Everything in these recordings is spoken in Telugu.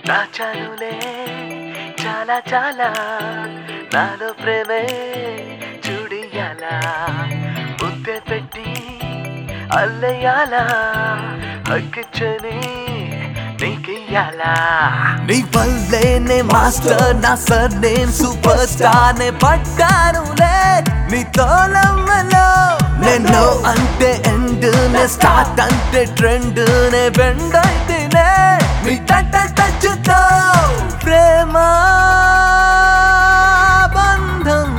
దాచానులే చాలా చాలా నాలో ప్రేమే చూడియాలా ముద్దె పెట్టి అల్లయ్యాలా హక్కిచ్చని నీకియ్యాలా నీ వల్లేనే మాస్టర్ నా సర్ నేమ్ సూపర్ స్టార్ నే పట్టానులే నీ తోలమ్మలో నేను అంటే ఎండ్ నే స్టార్ట్ అంటే ట్రెండ్ నే బెండ్ అయితేనే మీ టచ్ టచ్తో ప్రేమ బంధం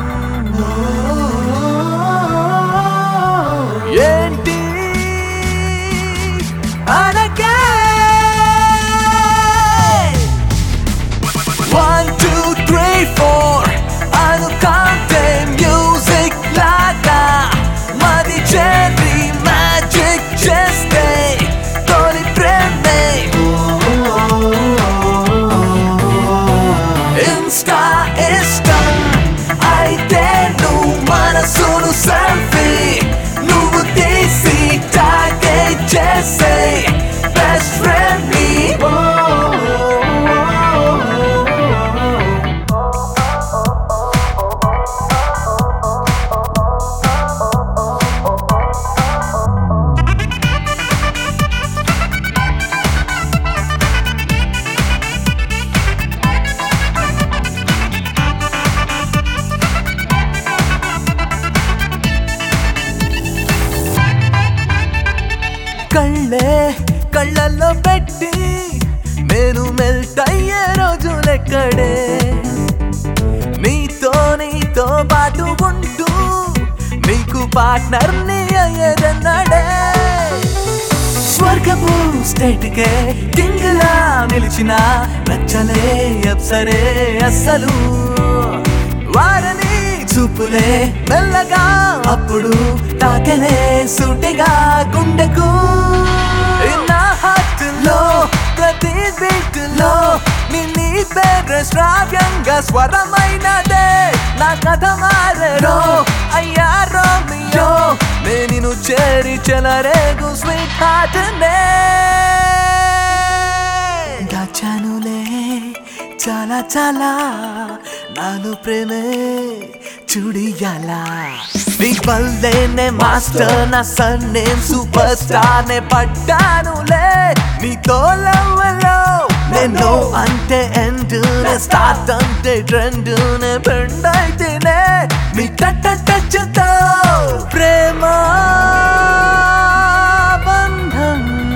ఏంటి అనకే One, two, three, four అనుకంటే మ్యూజిక్ లాగా మరి చెర్రీ మ్యాజిక్ చేస్తే తొలి ప్రేమే ఇన్స్టా ఇష్టం అయితే నువ్వు మనసును సెల్ఫీ నువ్వు తీసి టాగే చేసే బెస్ట్ ఫ్రెండ్ నీ కళ్ళే కళ్ళల్లో పెట్టి నేను మెల్ట్ అయ్యే రోజులెక్కడే నీతో నీతో పాటు ఉంటూ నీకు పార్ట్నర్ ని అయ్యేదన్నాడే స్వర్గపు స్టేట్ కే కింగ్ లా నిలిచిన నచ్చలే అప్సరే అస్సలు వారని చూపులే మెల్లగా అప్పుడు తాకలే సూటిగా గుండెకు నా హార్ట్లో ప్రతి బీట్లో నిన్ని పేరు శ్రావ్యంగా స్వరమైనదే నా కథ మారో అయ్యా రోమియో నేను చేరి చెలరేగు స్వీట్ హార్ట్ నే దాచానులే చాలా చాలా నాలో ప్రేమే చూడియాలా నీ వల్లేనే మాస్టర్ నా సన్ నేమ్ సూపర్ స్టార్ నే పడ్డానులే నీ తోలవలో నేను అంటే ఎండ్ నే స్టార్ట్ అంటే ట్రెండ్ నే బెండ్ అయితేనే నీ టచ్ టచ్తో ప్రేమ బంధం